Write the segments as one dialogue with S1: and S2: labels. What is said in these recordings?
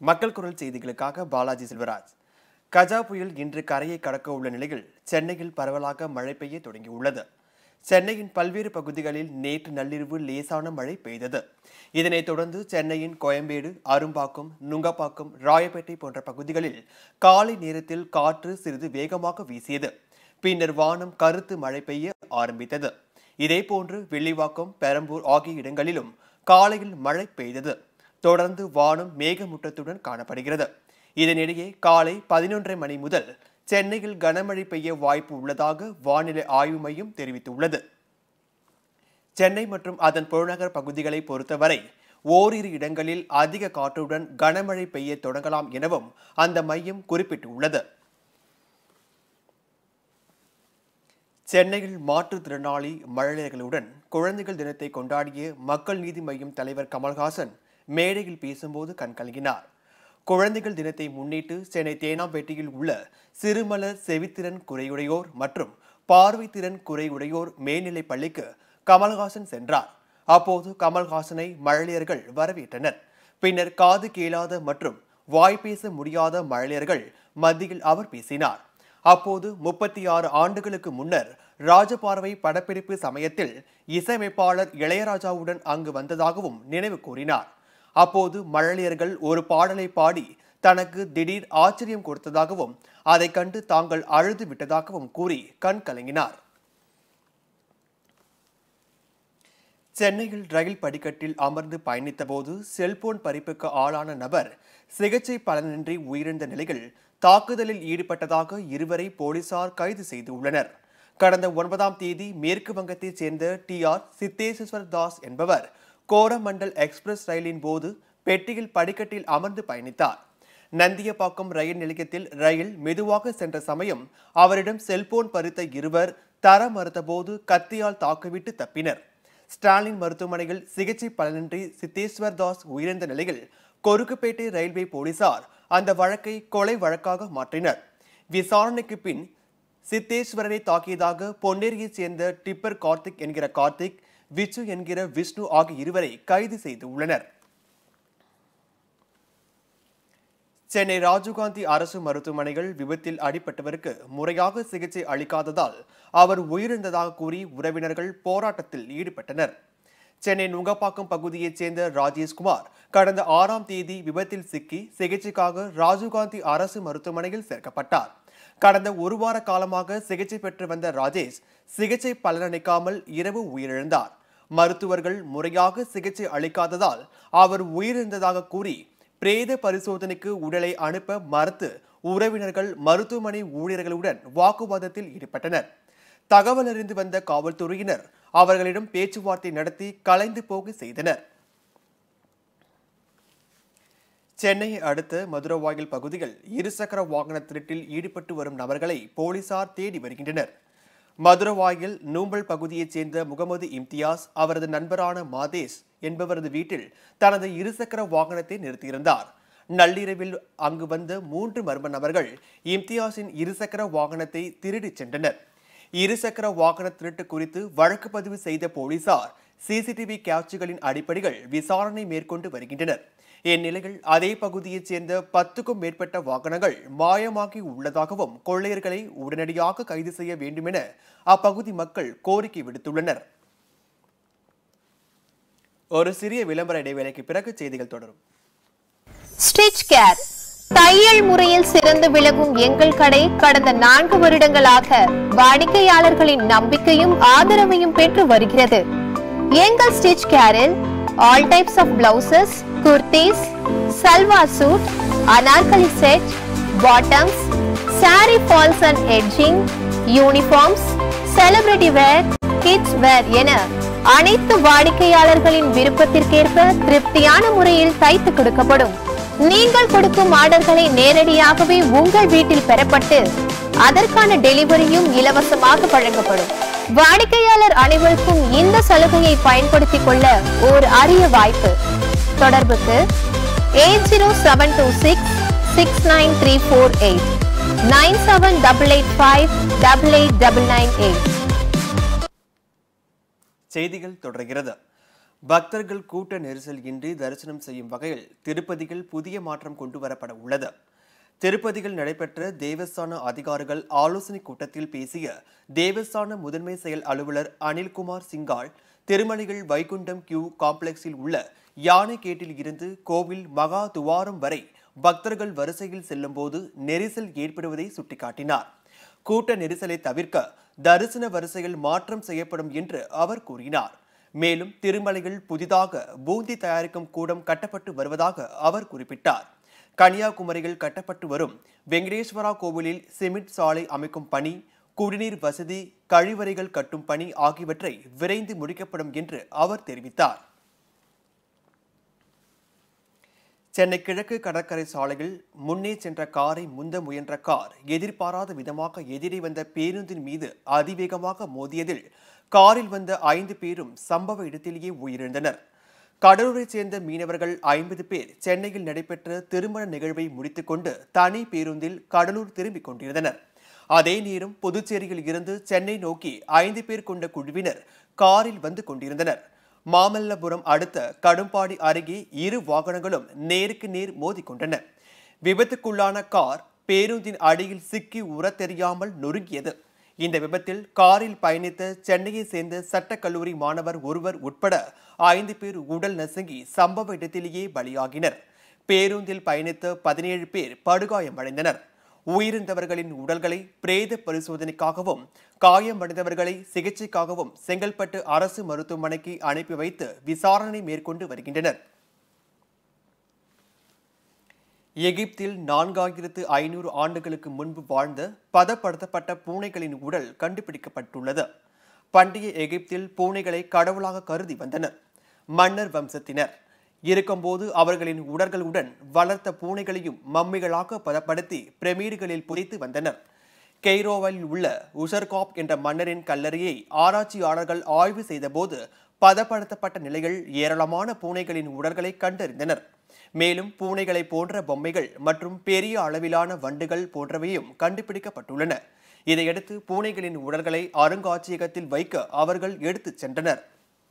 S1: மக்கள் குரல் செய்திகளுக்காக பாலாஜி செல்வராஜ் கஜா புயல் இன்று கரையை கடக்க உள்ள நிலையில் சென்னையில் பரவலாக மழை பெய்ய தொடங்கியுள்ளது சென்னையின் பல்வேறு பகுதிகளில் நேற்று நள்ளிரவு லேசான மழை பெய்தது இதனைத் தொடர்ந்து சென்னையின் கோயம்பேடு அரும்பாக்கம் நுங்கப்பாக்கம் ராயப்பேட்டை போன்ற பகுதிகளில் காலை நேரத்தில் காற்று சிறிது வேகமாக வீசியது பின்னர் வானம் கருத்து மழை பெய்ய ஆரம்பித்தது இதேபோன்று வெள்ளிவாக்கம் பெரம்பூர் ஆகிய இடங்களிலும் காலையில் மழை பெய்தது தொடர்ந்து வானம் மேகமூட்டத்துடன் காணப்படுகிறது இதனிடையே காலை பதினொன்றரை மணி முதல் சென்னையில் கனமழை பெய்ய வாய்ப்பு உள்ளதாக வானிலை ஆய்வு மையம் தெரிவித்துள்ளது சென்னை மற்றும் அதன் புறநகர் பகுதிகளை பொறுத்தவரை ஓரிரு இடங்களில் அதிக காற்றுடன் கனமழை பெய்ய தொடங்கலாம் எனவும் அந்த மையம் குறிப்பிட்டுள்ளது சென்னையில் மாற்றுத்திறனாளி மழலையர்களுடன் குழந்தைகள் தினத்தை கொண்டாடிய மக்கள் நீதி மய்யம் தலைவர் கமல்ஹாசன் மேடையில் பேசும்போது கண்கலங்கினார் குழந்தைகள் தினத்தை முன்னிட்டு சென்னை தேனாம்பேட்டையில் உள்ள சிறுமலர் செவித்திறன் குறையுடையோர் மற்றும் பார்வைத்திறன் குறையுடையோர் மேல்நிலைப் பள்ளிக்கு கமல்ஹாசன் சென்றார் அப்போது கமல்ஹாசனை மழலையர்கள் வரவேற்றனர் பின்னர் காது கேளாத மற்றும் வாய் பேச முடியாத மழலையர்கள் மத்தியில் அவர் பேசினார் அப்போது முப்பத்தி ஆறு ஆண்டுகளுக்கு முன்னர் ராஜபார்வை படப்பிடிப்பு சமயத்தில் இசையமைப்பாளர் இளையராஜாவுடன் அங்கு வந்ததாகவும் நினைவு கூறினார் அப்போது மழலையர்கள் ஒரு பாடலை பாடி தனக்கு திடீர் ஆச்சரியம் கொடுத்ததாகவும் அதைக் கண்டு தாங்கள் அழுது விட்டதாகவும் கூறி கண் கலங்கினார் சென்னையில் ரயில் படிக்கட்டில் அமர்ந்து பயணித்தபோது செல்போன் பறிப்புக்கு ஆளான நபர் சிகிச்சை பலனின்றி உயிரிழந்த நிலையில் தாக்குதலில் ஈடுபட்டதாக இருவரை போலீசார் கைது செய்துள்ளனர் கடந்த ஒன்பதாம் தேதி மேற்கு வங்கத்தைச் சேர்ந்த டி ஆர் சித்தேஸ்வர் தாஸ் என்பவர் கோரமண்டல் எக்ஸ்பிரஸ் ரயிலின் போது பெட்டியில் படிக்கட்டில் அமர்ந்து பயணித்தார் நந்தியப்பாக்கம் ரயில் நிலையத்தில் ரயில் மெதுவாக சென்ற சமயம் அவரிடம் செல்போன் பறித்த இருவர் தர மறுத்தபோது கத்தியால் தாக்கிவிட்டு தப்பினர் ஸ்டாலின் மருத்துவமனையில் சிகிச்சை பலனின்றி சித்தேஸ்வர் தாஸ் உயிரிழந்த நிலையில் கொருக்குப்பேட்டை ரயில்வே போலீசார் அந்த வழக்கை கொலை வழக்காக மாற்றினர் விசாரணைக்கு பின் சித்தேஸ்வரனை தாக்கியதாக பொன்னேரியைச் சேர்ந்த டிப்பர் கார்த்திக் என்கிற கார்த்திக் விச்சு என்கிற விஷ்ணு ஆகிய இருவரை கைது செய்துள்ளனர் சென்னை ராஜீவ்காந்தி அரசு மருத்துவமனைகள் விபத்தில் அடிபட்டவருக்கு முறையாக சிகிச்சை அளிக்காததால் அவர் உயிரிழந்ததாக கூறி உறவினர்கள் போராட்டத்தில் ஈடுபட்டனர் சென்னை நுங்கப்பாக்கம் பகுதியைச் சேர்ந்த ராஜேஷ்குமார் கடந்த ஆறாம் தேதி விபத்தில் சிக்கி சிகிச்சைக்காக ராஜீவ்காந்தி அரசு மருத்துவமனையில் சேர்க்கப்பட்டார் கடந்த ஒரு வார காலமாக சிகிச்சை பெற்று வந்த ராஜேஷ் சிகிச்சை பலனளிக்காமல் இரவு உயிரிழந்தார் மருத்துவர்கள் முறையாக சிகிச்சை அளிக்காததால் அவர் உயிரிழந்ததாக கூறி பிரேத பரிசோதனைக்கு உடலை அனுப்ப மறுத்து உறவினர்கள் மருத்துவமனை ஊழியர்களுடன் வாக்குவாதத்தில் ஈடுபட்டனர் தகவல் அறிந்து வந்த காவல்துறையினர் அவர்களிடம் பேச்சுவார்த்தை நடத்தி கலைந்து போக செய்தனர் சென்னையை அடுத்த மதுரவாயில் பகுதியில் இருசக்கர வாகன திருட்டில் ஈடுபட்டு வரும் நபர்களை போலீசார் தேடி வருகின்றனர் மதுரவாயில் நூம்பல் பகுதியைச் சேர்ந்த முகமது இம்தியாஸ் அவரது நண்பரான மாதேஷ் என்பவரது வீட்டில் தனது இருசக்கர வாகனத்தை நிறுத்தியிருந்தார் நள்ளிரவில் அங்கு வந்த மூன்று மர்ம நபர்கள் இம்தியாஸின் இருசக்கர வாகனத்தை திருடிச் சென்றனர் இருசக்கர வாகன திருட்டு குறித்து வழக்கு பதிவு செய்த போலீசார் சிசிடிவி காட்சிகளின் அடிப்படையில் விசாரணை மேற்கொண்டு வருகின்றனர் இந்நிலையில் அதே பகுதியைச் சேர்ந்த பத்துக்கும் மேற்பட்ட வாகனங்கள் மாயமாகி உள்ளதாகவும் கொள்ளையர்களை உடனடியாக கைது செய்ய வேண்டுமென அப்பகுதி மக்கள் கோரிக்கை விடுத்துள்ளனர் ஒரு சிறிய விளம்பர இடைவேளைக்கு பிறகு செய்திகள் தொடரும்
S2: ஸ்டிச் கேர் தையல் முறையில் சிறந்து விளங்கும் எங்கள் கடை கடந்த நான்கு வருடங்களாக வாடிக்கையாளர்களின் நம்பிக்கையும் ஆதரவையும் பெற்று வருகிறது எங்கள் ஸ்டிச் கேரில் all types of blouses kurtis salwar suit anarkali set bottoms sari falls and edging uniforms celebrity wear kids wear என அனைத்து வாடிக்கையாளர்களின் விருப்பத்திற்கேற்ப திருப்தியான முறையில் தைத்து கொடுக்கப்படும் நீங்கள் கொடுக்கும் ஆர்டர்களை நேரடியாகவே உங்கள் வீட்டில் பெறப்பட்டு அதற்கான டெலிவரியும் இலவசமாக வழங்கப்படும் வாடிக்கையாளர் அனைவருக்கும் இந்த சலுகையை பயன்படுத்திக் கொள்ள ஓர் அரிய வாய்ப்பு தொடர்புக்கு eight zero seven two six six nine three four eight nine seven double eight five double eight double nine eight
S1: செய்திகள் தொடர்கிறது பக்தர்கள் கூட்ட நெரிசல் இன்றி தரிசனம் செய்யும் வகையில் திருப்பதியில் புதிய மாற்றம் கொண்டு வரப்பட உள்ளது திருப்பதியில் நடைபெற்ற தேவஸ்தான அதிகாரிகள் ஆலோசனைக் கூட்டத்தில் பேசிய தேவஸ்தான முதன்மை செயல் அலுவலர் அனில்குமார் சிங்கால் திருமலைகள் வைகுண்டம் கியூ காம்ப்ளெக்ஸில் உள்ள யானை கேட்டில் இருந்து கோவில் மகா துவாரம் வரை பக்தர்கள் வரிசையில் செல்லும்போது நெரிசல் ஏற்படுவதை சுட்டிக்காட்டினார் கூட்ட நெரிசலை தவிர்க்க தரிசன வரிசையில் மாற்றம் செய்யப்படும் என்று அவர் கூறினார் மேலும் திருமலையில் புதிதாக பூந்தி தயாரிக்கும் கூடம் கட்டப்பட்டு வருவதாக அவர் குறிப்பிட்டார் கன்னியாகுமரியில் கட்டப்பட்டு வரும் வெங்கடேஸ்வரா கோவிலில் சிமெண்ட் சாலை அமைக்கும் பணி குடிநீர் வசதி கழிவறைகள் கட்டும் பணி ஆகியவற்றை விரைந்து முடிக்கப்படும் என்று அவர் தெரிவித்தார் சென்னை கிழக்கு கடற்கரை சாலையில் முன்னே சென்ற காரை முந்த முயன்ற கார் எதிர்பாராத விதமாக எதிரே வந்த பேருந்தின் மீது அதிவேகமாக மோதியதில் காரில் வந்த ஐந்து பேரும் சம்பவ இடத்திலேயே உயிரிழந்தனர் கடலூரைச் சேர்ந்த மீனவர்கள் ஐம்பது பேர் சென்னையில் நடைபெற்ற திருமண நிகழ்வை முடித்துக்கொண்டு தனி பேருந்தில் கடலூர் திரும்பிக் கொண்டிருந்தனர் அதே நேரம் புதுச்சேரியில் இருந்து சென்னை நோக்கி ஐந்து பேர் கொண்ட குழுவினர் காரில் வந்து கொண்டிருந்தனர் மாமல்லபுரம் அடுத்த கடும்பாடி அருகே இரு வாகனங்களும் நேருக்கு நேர் மோதிக்கொண்டன விபத்துக்குள்ளான கார் பேருந்தின் அடியில் சிக்கி உரத் தெரியாமல் நொறுங்கியது இந்த விபத்தில் காரில் பயணித்த சென்னையை சேர்ந்த சட்டக்கல்லூரி மாணவர் ஒருவர் உட்பட ஐந்து பேர் உடல் நசுங்கி சம்பவ இடத்திலேயே பலியாகினர் பேருந்தில் பயணித்த பதினேழு பேர் படுகாயமடைந்தனர் உயிரிழந்தவர்களின் உடல்களை பிரேத பரிசோதனைக்காகவும் காயமடைந்தவர்களை சிகிச்சைக்காகவும் செங்கல்பட்டு அரசு மருத்துவமனைக்கு அனுப்பி வைத்து விசாரணை மேற்கொண்டு வருகின்றனர் எகிப்தில் நான்காயிரத்து ஐநூறு ஆண்டுகளுக்கு முன்பு வாழ்ந்த பதப்படுத்தப்பட்ட பூனைகளின் உடல் கண்டுபிடிக்கப்பட்டுள்ளது பண்டைய எகிப்தில் பூனைகளை கடவுளாக கருதி வந்தனர் மன்னர் வம்சத்தினர் இருக்கும்போது அவர்களின் உடல்களுடன் வளர்த்த பூனைகளையும் மம்மிகளாக பதப்படுத்தி பிரமிடுகளில் புதைத்து வந்தனர் கெய்ரோவில் உள்ள உசர்காப் என்ற மன்னரின் கல்லறையை ஆராய்ச்சியாளர்கள் ஆய்வு செய்தபோது பதப்படுத்தப்பட்ட நிலையில் ஏராளமான பூனைகளின் உடல்களை கண்டறிந்தனர் மேலும் பூனைகளை போன்ற பொம்மைகள் மற்றும் பெரிய அளவிலான வண்டுகள் போன்றவையும் கண்டுபிடிக்கப்பட்டுள்ளன இதையடுத்து பூனைகளின் உடல்களை அருங்காட்சியகத்தில் வைக்க அவர்கள் எடுத்துச் சென்றனர்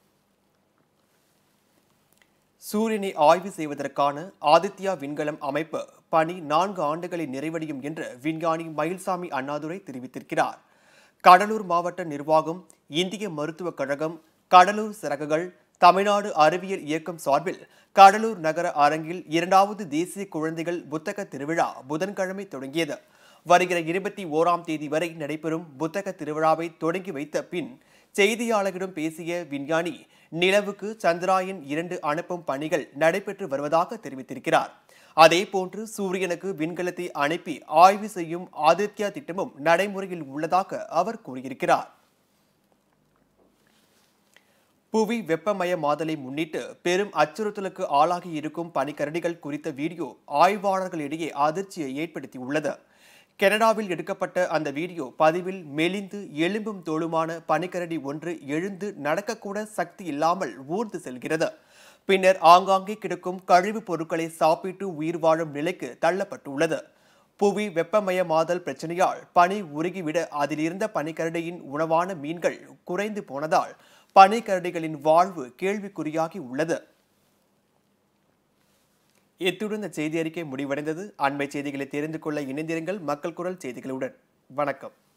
S1: சூரியனை ஆய்வு செய்வதற்கான ஆதித்யா விண்கலம் அமைப்பு பணி நான்கு ஆண்டுகளில் நிறைவடையும் என்று விஞ்ஞானி மயில்சாமி அண்ணாதுரை தெரிவித்திருக்கிறார் கடலூர் மாவட்ட நிர்வாகம் இந்திய மருத்துவக் கழகம் கடலூர் சிறகுகள் தமிழ்நாடு அறிவியல் இயக்கம் சார்பில் கடலூர் நகர அரங்கில் இரண்டாவது தேசிய குழந்தைகள் புத்தக திருவிழா புதன்கிழமை தொடங்கியது வருகிற இருபத்தி ஓராம் தேதி வரை நடைபெறும் புத்தக திருவிழாவை தொடங்கி வைத்த பின் செய்தியாளர்களிடம் பேசிய விஞ்ஞானி நிலவுக்கு சந்திராயன் இரண்டு அனுப்பும் பணிகள் நடைபெற்று வருவதாக தெரிவித்திருக்கிறார் அதேபோன்று சூரியனுக்கு விண்கலத்தை அனுப்பி ஆய்வு செய்யும் ஆதித்யா திட்டமும் நடைமுறையில் உள்ளதாக அவர் கூறியிருக்கிறார் புவி வெப்பமயமாதலை முன்னிட்டு பெரும் அச்சுறுத்தலுக்கு ஆளாகி இருக்கும் பனிக்கரடிகள் குறித்த வீடியோ ஆய்வாளர்களிடையே அதிர்ச்சியை ஏற்படுத்தியுள்ளது கனடாவில் எடுக்கப்பட்ட அந்த வீடியோ பதிவில் மெலிந்து எலும்பும் தோளுமான பனிக்கரடி ஒன்று எழுந்து நடக்கக்கூட சக்தி இல்லாமல் ஊர்ந்து செல்கிறது பின்னர் ஆங்காங்கே கிடக்கும் கழிவுப் பொருட்களை சாப்பிட்டு உயிர் வாழும் நிலைக்கு தள்ளப்பட்டுள்ளது புவி வெப்பமயமாதல் பிரச்சனையால் பனி உருகிவிட அதிலிருந்த பனிக்கரடியின் உணவான மீன்கள் குறைந்து போனதால் பனிக்கரடிகளின் வாழ்வு கேள்விக்குறியாகி உள்ளது இத்துடன் இந்த செய்தி அறிக்கை முடிவடைந்தது அண்மை செய்திகளை தெரிந்து கொள்ள இணைந்திருங்கள் மக்கள் குரல் செய்திகளுடன் வணக்கம்